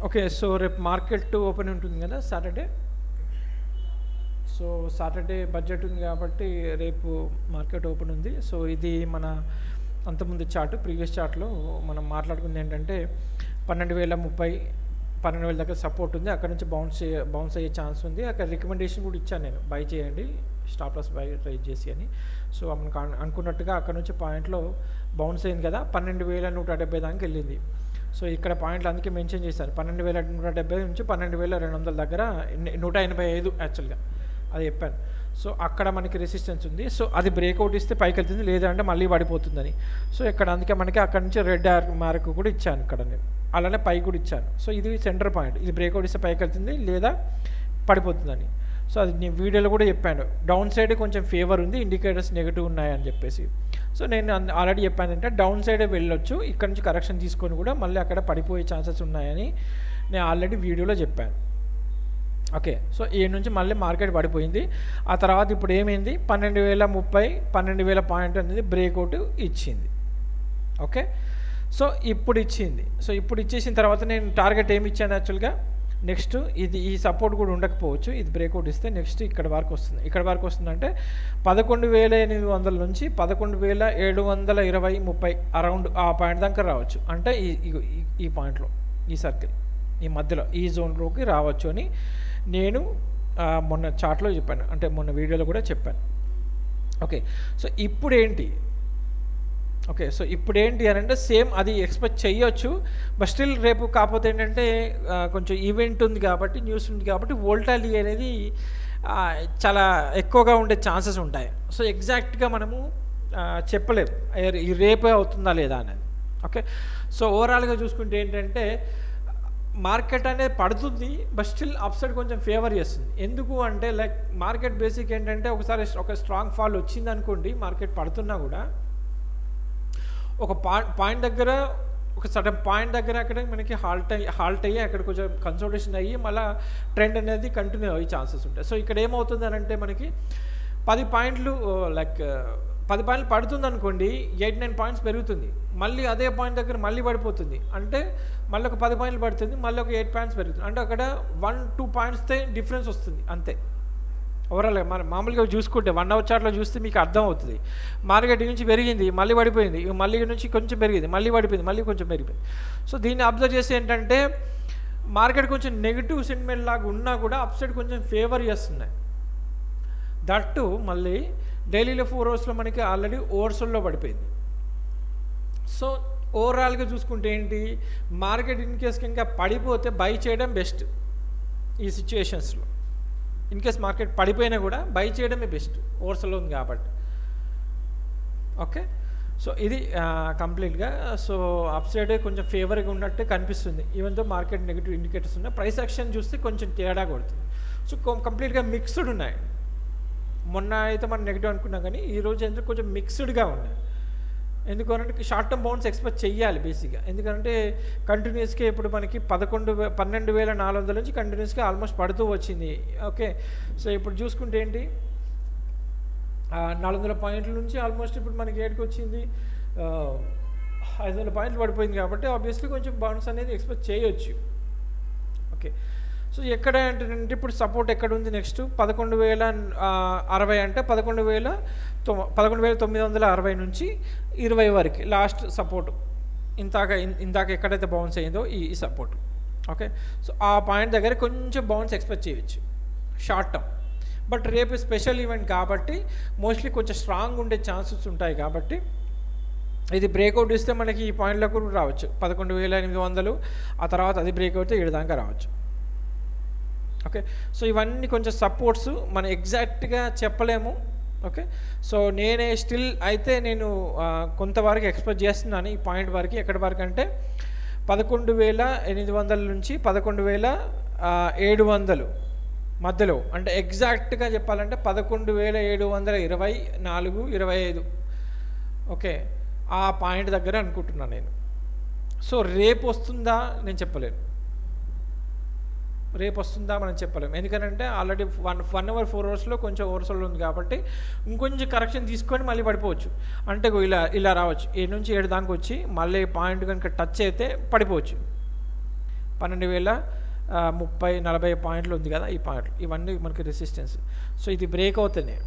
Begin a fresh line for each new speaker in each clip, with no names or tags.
okay so రేపు market open ఉంటుంది కదా సాటర్డే సో సాటర్డే బడ్జెట్ ఉంది కాబట్టి రేపు మార్కెట్ ఓపెన్ ఉంది సో ఇది మన అంతకుముందు చార్ట్ ప్రీవియస్ చార్ట్లో మనం మాట్లాడుకుంది ఏంటంటే పన్నెండు వేల ముప్పై పన్నెండు వేల దగ్గర సపోర్ట్ ఉంది అక్కడ నుంచి బౌన్స్ బౌన్స్ అయ్యే ఛాన్స్ ఉంది అక్కడ రికమెండేషన్ కూడా ఇచ్చాను నేను బై చేయండి స్టాప్ లాస్ బై ట్రై చేసి అని సో మనకు అను- అనుకున్నట్టుగా అక్కడ నుంచి పాయింట్లో బౌన్స్ అయింది కదా పన్నెండు వేల నూట డెబ్బై దానికి వెళ్ళింది సో ఇక్కడ పాయింట్లు అందుకే మెన్షన్ చేశాను పన్నెండు వేల నూట డెబ్బై నుంచి పన్నెండు వేల రెండు వందల దగ్గర ఎన్ని- నూట ఎనభై ఐదు యాక్చువల్గా అది చెప్పాను సో అక్కడ మనకి రెసిస్టెన్స్ ఉంది సో అది బ్రేక్అవుట్ ఇస్తే పైకి వెళ్తుంది లేదంటే మళ్ళీ పడిపోతుందని సో ఇక్కడ అందుకే మనకి అక్కడ నుంచి రెడ్ ఆర్ మార్క్ కూడా ఇచ్చాను ఇక్కడ నేను అలానే పైకి కూడా ఇచ్చాను సో ఇది సెంటర్ పాయింట్ ఇది బ్రేక్అవుట్ ఇస్తే పైకి వెళ్తుంది లేదా పడిపోతుందని సో అది నేను వీడియోలో కూడా చెప్పాను డౌన్ సైడ్ కొంచెం ఫేవర్ ఉంది ఇండికేటర్స్ నెగిటివ్ ఉన్నాయని చెప్పేసి సో నేను ఆల్రెడీ చెప్పాను అంటే డౌన్ సైడే వెళ్ళొచ్చు ఇక్కడ నుంచి కరెక్షన్ తీసుకొని కూడా మళ్ళీ అక్కడ పడిపోయే ఛాన్సెస్ ఉన్నాయని నేను ఆల్రెడీ వీడియోలో చెప్పాను ఓకే సో ఈ నుంచి మళ్ళీ మార్కెట్ పడిపోయింది ఆ తర్వాత ఇప్పుడు ఏమైంది పన్నెండు వేల ముప్పై పన్నెండు వేల పాయింట్ అనేది బ్రేక్అవుట్ ఇచ్చింది ఓకే సో ఇప్పుడు ఇచ్చింది సో ఇప్పుడు ఇచ్చేసిన తర్వాత నేను టార్గెట్ ఏమి ఇచ్చాను యాక్చువల్గా నెక్స్ట్ ఇది ఈ సపోర్ట్ కూడా ఉండకపోవచ్చు ఇది బ్రేక్అవుట్ ఇస్తే నెక్స్ట్ ఇక్కడ వరకు వస్తుంది ఇక్కడ వరకు వస్తుందంటే పదకొండు వేల ఎనిమిది వందల నుంచి పదకొండు వేల ఏడు వందల ఇరవై ముప్పై అరౌండ్ ఆ పాయింట్ దాకా రావచ్చు అంటే ఈ ఇగో ఈ- ఈ పాయింట్లో ఈ సర్కిల్ ఈ మధ్యలో ఈ జోన్లోకి రావచ్చు అని నేను ఆ, మొన్న చాట్లో చెప్పాను అంటే మొన్న వీడియోలో కూడా చెప్పాను ఓకే సో ఇప్పుడు ఏంటి ఓకే సో ఇప్పుడు ఏంటి అని అంటే సేమ్ అది ఎక్స్పెక్ట్ చేయొచ్చు బట్ స్టిల్ రేపు కాకపోతే ఏంటంటే ఆ, కొంచెం ఈవెంట్ ఉంది కాబట్టి న్యూస్ ఉంది కాబట్టి వోల్టాలిటీ అనేది ఆ, చాలా ఎక్కువగా ఉండే ఛాన్సెస్ ఉంటాయి సో ఎగ్జాక్ట్గా మనము ఆ, చెప్పలేము ఏ- ఈ రేపే అవుతుందా లేదా అనేది ఓకే సో ఓవరాల్గా చూసుకుంటే ఏంటంటే మార్కెట్ అనేది పడుతుంది బట్ స్టిల్ అప్సైడ్ కొంచెం ఫేవర్ చేస్తుంది ఎందుకు అంటే లైక్ మార్కెట్ బేసిక్ ఏంటంటే ఒకసారి ఒక స్ట్రాంగ్ ఫాల్ వచ్చింది అనుకోండి మార్కెట్ పడుతున్నా కూడా ఒక పాయింట్ పాయింట్ దగ్గర ఒక సడన్ పాయింట్ దగ్గర అక్కడ మనకి హాల్ట్ అయ్యి హాల్ట్ అయ్యి అక్కడ కొంచెం కన్సల్టేషన్ అయ్యి మళ్ళీ ట్రెండ్ అనేది కంటిన్యూ అయ్యే ఛాన్సెస్ ఉంటాయి సో ఇక్కడ ఏమవుతుంది అని అంటే మనకి పది పాయింట్లు లైక్ పది పాయింట్లు పడుతుంది అనుకోండి ఎయిట్ నైన్ పాయింట్స్ పెరుగుతుంది మళ్ళీ అదే పాయింట్ దగ్గర మళ్ళీ పడిపోతుంది అంటే మళ్ళీ ఒక పది పాయింట్లు పడుతుంది మళ్ళీ ఒక ఎయిట్ పాయింట్స్ పెరుగుతుంది అంటే అక్కడ వన్ టూ పాయింట్స్తో డిఫరెన్స్ వస్తుంది అంతే ఓవరాల్ మన మామూలుగా చూసుకుంటే వన్ అవర్ చార్ట్లో చూస్తే మీకు అర్థం అవుతుంది మార్కెట్ నుంచి పెరిగింది మళ్ళీ పడిపోయింది ఇక మళ్ళీ నుంచి కొంచెం పెరిగింది మళ్ళీ పడిపోయింది మళ్ళీ కొంచెం పెరిగిపోయింది సో దీన్ని అబ్జర్వ్ చేసి ఏంటంటే మార్కెట్ కొంచెం నెగిటివ్ సెంటిమెంట్ లాగా ఉన్నా కూడా అప్సైడ్ కొంచెం ఫేవర్ చేస్తున్నాయి దట్టు మళ్ళీ డైలీలో ఫోర్ అవర్స్లో మనకి ఆల్రెడీ ఓవర్సోల్లో పడిపోయింది సో ఓవరాల్గా చూసుకుంటే ఏంటి మార్కెట్ ఇన్ కేస్ ఇంకా పడిపోతే బై చేయడం బెస్ట్ ఈ సిచ్యువేషన్స్లో ఇన్ కేస్ మార్కెట్ పడిపోయినా కూడా బై చేయడమే బెస్ట్ ఓవర్స్లో ఉంది కాబట్టి ఓకే సో ఇది కంప్లీట్గా సో అప్ సైడ్ కొంచెం ఫేవర్గా ఉన్నట్టే కనిపిస్తుంది even though market negative indicators ఉన్నాయి ప్రైస్ యాక్షన్ చూస్తే కొంచెం తేడా కొడుతుంది సో కంప్లీట్గా మిక్స్డ్ ఉన్నాయి మొన్న అయితే మనం నెగిటివ్ అనుకున్నాం కానీ ఈ రోజు ఎందుకు కొంచెం మిక్స్డ్గా ఉన్నాయి ఎందుకంటే షార్ట్ టర్మ్ బౌన్స్ ఎక్స్పెక్ట్ చేయాలి బేసిక్గా ఎందుకంటే కంటిన్యూస్గా ఇప్పుడు మనకి పదకొండు వే పన్నెండు వేల నాలుగు వందల నుంచి కంటిన్యూస్గా ఆల్మోస్ట్ పడుతూ వచ్చింది ఓకే సో ఇప్పుడు చూసుకుంటే ఏంటి ఆ, నాలుగు వందల పాయింట్ల నుంచి ఆల్మోస్ట్ ఇప్పుడు మనకి ఏడుకి వచ్చింది ఆ, ఐదు వందల పాయింట్లు పడిపోయింది కాబట్టి ఆబ్వియస్లీ కొంచెం బౌన్స్ అనేది ఎక్స్పెక్ట్ చేయొచ్చు ఓకే సో ఎక్కడ అంటే ఇప్పుడు సపోర్ట్ ఎక్కడ ఉంది నెక్స్ట్ పదకొండు వేల ఆ, అరవై అంటే పదకొండు వేల తొమ్ పదకొండు వేల తొమ్మిది వందల అరవై నుంచి ఇరవై వరకు లాస్ట్ సపోర్ట్ ఇంతాక ఇన్- ఇందాక ఎక్కడైతే బౌన్స్ అయిందో ఈ ఈ సపోర్ట్ ఓకే సో ఆ పాయింట్ దగ్గర కొంచెం బౌన్స్ ఎక్స్పెక్ట్ చేయొచ్చు షార్ట్ టర్మ్ బట్ రేపు స్పెషల్ ఈవెంట్ కాబట్టి మోస్ట్లీ కొంచెం స్ట్రాంగ్ ఉండే ఛాన్సెస్ ఉంటాయి కాబట్టి ఇది బ్రేక్అవుట్ ఇస్తే మనకి ఈ పాయింట్లో కూడా రావచ్చు పదకొండు వేల ఎనిమిది వందలు ఆ తర్వాత అది బ్రేక్అవుట్ ఏడు దాకా రావచ్చు ఓకే సో ఇవన్నీ కొంచెం సపోర్ట్స్ మనం ఎగ్జాక్ట్గా చెప్పలేము ఓకే సో నేనే స్టిల్ అయితే నేను ఆ, కొంతవరకు ఎక్స్పెక్ట్ చేస్తున్నాను ఈ పాయింట్ వరకు ఎక్కడి వరకు అంటే పదకొండు వేల ఎనిమిది వందల నుంచి పదకొండు వేల ఆ, ఏడు వందలు మధ్యలో అంటే ఎగ్జాక్ట్గా చెప్పాలంటే పదకొండు వేల ఏడు వందల ఇరవై నాలుగు ఇరవై ఐదు ఓకే ఆ పాయింట్ దగ్గర అనుకుంటున్నాను నేను సో రేపు వస్తుందా నేను చెప్పలేను రేపు వస్తుందా మనం చెప్పలేం ఎందుకంటే already one one hour four అవర్స్లో కొంచెం ఓవర్సోల్ ఉంది కాబట్టి ఇంకొంచెం కరెక్షన్ తీసుకొని మళ్ళీ పడిపోవచ్చు అంటే ఇగో ఇలా ఇలా రావచ్చు ఏడు నుంచి ఏడు దాకా వచ్చి మళ్ళీ పాయింట్ కనుక టచ్ అయితే పడిపోవచ్చు పన్నెండు వేల ఆ, ముప్పై నలభై పాయింట్లు ఉంది కదా ఈ పాయింట్లు ఇవన్నీ మనకి రెసిస్టెన్స్ సో ఇది బ్రేక్ అవుతేనే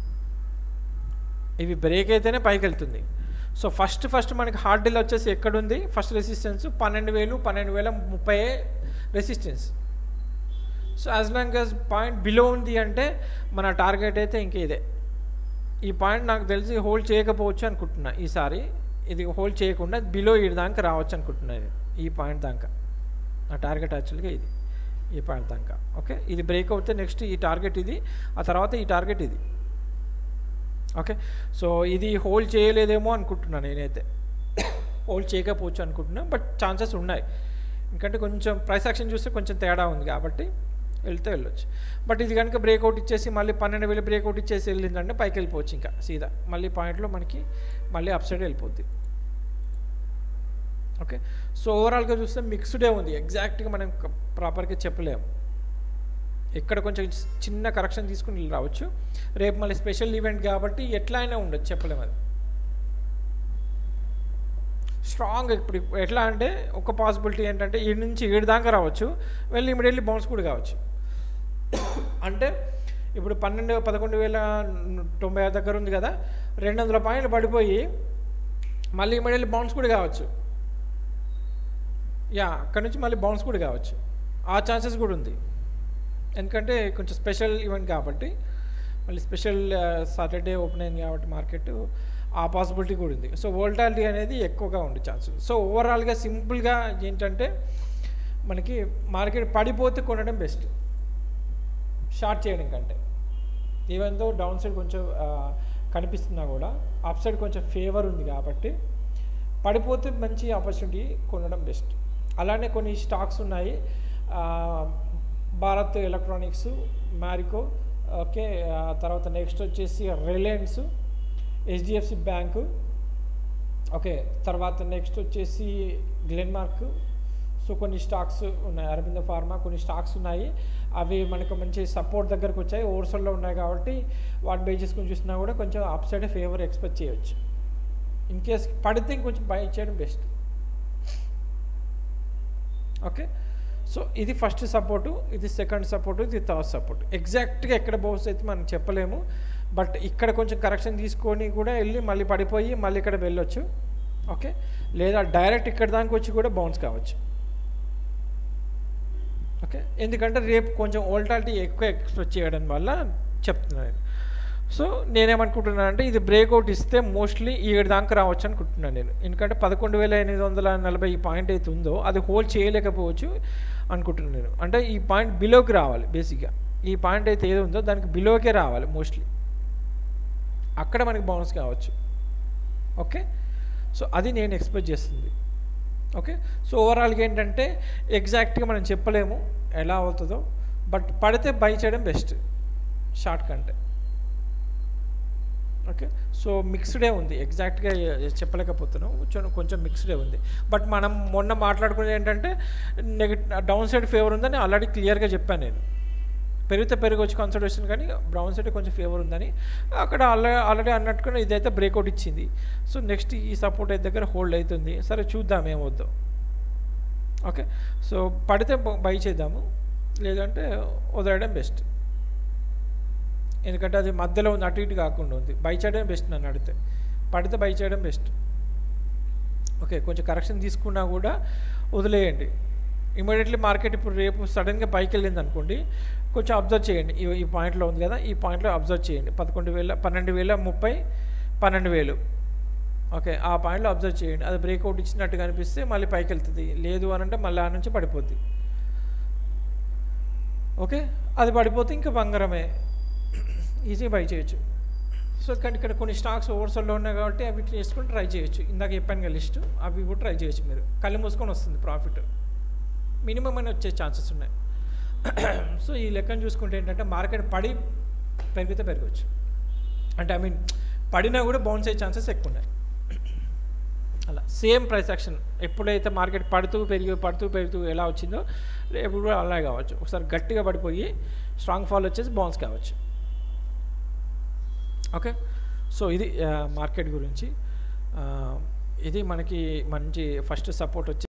ఇవి బ్రేక్ అయితేనే పైకి వెళ్తుంది సో ఫస్ట్ ఫస్ట్ మనకి హార్డ్ డీల్ వచ్చేసి ఎక్కడుంది ఫస్ట్ రెసిస్టెన్స్ పన్నెండు వేలు పన్నెండు వేల ముప్పై resistance so as long as point below ఉంది అంటే మన టార్గెట్ అయితే ఇంక ఇదే ఈ పాయింట్ నాకు తెలిసి హోల్డ్ చేయకపోవచ్చు అనుకుంటున్నా ఈసారి ఇది హోల్డ్ చేయకుండా బిలో ఈ దాకా రావచ్చు అనుకుంటున్నా ఇది ఈ పాయింట్ దాకా నా టార్గెట్ యాక్చువల్గా ఇది ఈ పాయింట్ దాకా ఓకే ఇది బ్రేక్ అవుతే నెక్స్ట్ ఈ టార్గెట్ ఇది ఆ తర్వాత ఈ టార్గెట్ ఇది ఓకే సో ఇది హోల్డ్ చేయలేదేమో అనుకుంటున్నా నేనైతే హోల్డ్ చేయకపోవచ్చు అనుకుంటున్నా బట్ ఛాన్సెస్ ఉన్నాయి ఎందుకంటే కొంచెం ప్రైస్ యాక్షన్ చూస్తే కొంచెం తేడా ఉంది కాబట్టి వెళ్తే వెళ్ళొచ్చు బట్ ఇది కనుక బ్రేక్అవుట్ ఇచ్చేసి మళ్ళీ పన్నెండు వేలు బ్రేక్అవుట్ ఇచ్చేసి వెళ్ళిందంటే పైకి వెళ్ళిపోవచ్చు ఇంకా సీదా మళ్ళీ పాయింట్లో మనకి మళ్ళీ అప్ సైడ్ వెళ్ళిపోద్ది ఓకే సో ఓవరాల్గా చూస్తే మిక్స్డే ఉంది ఎగ్జాక్ట్గా మనం ప్రాపర్గా చెప్పలేము ఇక్కడ కొంచెం చిన్న కరెక్షన్ తీసుకుని రావచ్చు రేపు మళ్ళీ స్పెషల్ ఈవెంట్ కాబట్టి ఎట్లా అయినా ఉండొచ్చు చెప్పలేము అది స్ట్రాంగ్ ఇప్పుడు ఎట్లా అంటే ఒక పాసిబిలిటీ ఏంటంటే ఏడు నుంచి ఏడు దాకా రావచ్చు వెళ్ళి ఇమీడియట్లీ బౌన్స్ కూడా కావచ్చు అంటే ఇప్పుడు పన్నెండు పదకొండు వేల తొంభై ఆరు దగ్గర ఉంది కదా రెండు వందల పాయింట్లు పడిపోయి మళ్ళీ ఇమీడియట్లీ బౌన్స్ కూడా కావచ్చు యా అక్కడ నుంచి మళ్ళీ బౌన్స్ కూడా కావచ్చు ఆ ఛాన్సెస్ కూడా ఉంది ఎందుకంటే కొంచెం స్పెషల్ ఈవెంట్ కాబట్టి మళ్ళీ స్పెషల్ సాటర్డే ఓపెన్ అయింది కాబట్టి మార్కెట్ ఆ పాసిబిలిటీ కూడా ఉంది సో వోల్టాలిటీ అనేది ఎక్కువగా ఉండే ఛాన్సెస్ సో ఓవరాల్గా సింపుల్గా ఏంటంటే మనకి మార్కెట్ పడిపోతే కొనడం బెస్ట్ షార్ట్ చేయడం కంటే ఈవెన్ దో డౌన్ సైడ్ కొంచెం ఆ, కనిపిస్తున్నా కూడా అప్ సైడ్ కొంచెం ఫేవర్ ఉంది కాబట్టి పడిపోతే మంచి ఆపర్చునిటీ కొనడం బెస్ట్ అలానే కొన్ని స్టాక్స్ ఉన్నాయి ఆ, భారత్ ఎలక్ట్రానిక్స్ మ్యారికో ఓకే ఆ తర్వాత నెక్స్ట్ వచ్చేసి రిలయన్స్ హెచ్డిఎఫ్సి బ్యాంకు ఓకే తర్వాత నెక్స్ట్ వచ్చేసి గ్లెన్మార్క్ సో కొన్ని స్టాక్స్ ఉన్నాయి అరవింద ఫార్మా కొన్ని స్టాక్స్ ఉన్నాయి అవి మనకు మంచి సపోర్ట్ దగ్గరకు వచ్చాయి ఓవర్సోల్లో ఉన్నాయి కాబట్టి వాటి బై చేసుకుని చూసినా కూడా కొంచెం అప్ సైడ్ ఫేవర్ ఎక్స్పెక్ట్ చేయొచ్చు ఇన్ కేస్ పడితే ఇంకొంచెం బై చేయడం బెస్ట్ ఓకే సో ఇది ఫస్ట్ సపోర్టు ఇది సెకండ్ సపోర్టు ఇది థర్డ్ సపోర్ట్ ఎగ్జాక్ట్గా ఎక్కడ బౌన్స్ అయితే మనం చెప్పలేము బట్ ఇక్కడ కొంచెం కరెక్షన్ తీసుకొని కూడా వెళ్ళి మళ్ళీ పడిపోయి మళ్ళీ ఇక్కడ వెళ్ళొచ్చు ఓకే లేదా డైరెక్ట్ ఇక్కడ దానికి వచ్చి కూడా బౌన్స్ కావచ్చు ఓకే ఎందుకంటే రేపు కొంచెం ఓల్టాలిటీ ఎక్కువ ఎక్స్పెక్ట్ చేయడం వల్ల చెప్తున్నాను సో నేనేమనుకుంటున్నానంటే ఇది బ్రేక్అవుట్ ఇస్తే మోస్ట్లీ ఏడు దాకా రావచ్చు అనుకుంటున్నాను నేను ఎందుకంటే పదకొండు వేల ఎనిమిది వందల నలభై ఈ పాయింట్ అయితే ఉందో అది హోల్డ్ చేయలేకపోవచ్చు అనుకుంటున్నాను నేను అంటే ఈ పాయింట్ బిలోకి రావాలి బేసిక్గా ఈ పాయింట్ అయితే ఏది ఉందో దానికి బిలోకే రావాలి మోస్ట్లీ అక్కడ మనకి బౌన్స్ కావచ్చు ఓకే సో అది నేను ఎక్స్పెక్ట్ చేస్తుంది ఓకే సో ఓవరాల్గా ఏంటంటే ఎగ్జాక్ట్గా మనం చెప్పలేము ఎలా అవుతుందో బట్ పడితే బై చేయడం బెస్ట్ షార్ట్ కంటే ఓకే సో మిక్స్డే ఉంది ఎగ్జాక్ట్గా చెప్పలేకపోతున్నాం కొంచెం కొంచెం మిక్స్డే ఉంది బట్ మనం మొన్న మాట్లాడుకునేది ఏంటంటే నెగటివ్ డౌన్ సైడ్ ఫేవర్ ఉందని ఆల్రెడీ క్లియర్గా చెప్పాను నేను పెరిగితే పెరగవచ్చు కన్సల్టేషన్ కానీ బ్రౌన్ సైడ్ కొంచెం ఫేవర్ ఉందని అక్కడ ఆల్రెడీ ఆల్రెడీ అన్నట్టుగా ఇదైతే బ్రేక్అవుట్ ఇచ్చింది సో నెక్స్ట్ ఈ సపోర్ట్ అయితే దగ్గర హోల్డ్ అవుతుంది సరే చూద్దాం ఏమవుద్దో ఓకే సో పడితే బై చేద్దాము లేదంటే వదిలేయడం బెస్ట్ ఎందుకంటే అది మధ్యలో ఉంది అటు ఇటు కాకుండా ఉంది బై చేయడం బెస్ట్ నన్ను అడిగితే పడితే బై చేయడం బెస్ట్ ఓకే కొంచెం కరెక్షన్ తీసుకున్నా కూడా వదిలేయండి ఇమీడియట్లీ మార్కెట్ ఇప్పుడు రేపు సడన్గా పైకి వెళ్ళింది అనుకోండి కొంచెం అబ్జర్వ్ చేయండి ఈ ఈ పాయింట్లో ఉంది కదా ఈ పాయింట్లో అబ్జర్వ్ చేయండి పదకొండు వేల పన్నెండు వేల ముప్పై పన్నెండు వేలు ఓకే ఆ పాయింట్లో అబ్జర్వ్ చేయండి అది బ్రేక్అవుట్ ఇచ్చినట్టుగా అనిపిస్తే మళ్ళీ పైకి వెళ్తుంది లేదు అని అంటే మళ్ళీ ఆ నుంచి పడిపోద్ది ఓకే అది పడిపోతే ఇంకా బంగారమే ఈజీ బై చేయొచ్చు సో కానీ ఇక్కడ కొన్ని స్టాక్స్ ఓవర్సోల్లో ఉన్నాయి కాబట్టి అవి చేసుకొని ట్రై చేయొచ్చు ఇందాక చెప్పాను కదా లిస్ట్ అవి కూడా ట్రై చేయొచ్చు మీరు కళ్ళు మూసుకొని వస్తుంది ప్రాఫిట్ మినిమం అని వచ్చే ఛాన్సెస్ ఉన్నాయి సో ఈ లెక్కను చూసుకుంటే ఏంటంటే మార్కెట్ పడి పెరిగితే పెరగవచ్చు అంటే ఐ మీన్ పడినా కూడా బౌన్స్ అయ్యే ఛాన్సెస్ ఎక్కువ ఉన్నాయి అలా సేమ్ ప్రైస్ యాక్షన్ ఎప్పుడైతే మార్కెట్ పడుతూ పెరిగి పడుతూ పెరుగుతూ ఎలా వచ్చిందో రేపు కూడా అలాగే కావచ్చు ఒకసారి గట్టిగా పడిపోయి స్ట్రాంగ్ ఫాల్ వచ్చేసి బౌన్స్ కావచ్చు ఓకే సో ఇది మార్కెట్ గురించి ఆ, ఇది మనకి మంచి ఫస్ట్ సపోర్ట్ వచ్చి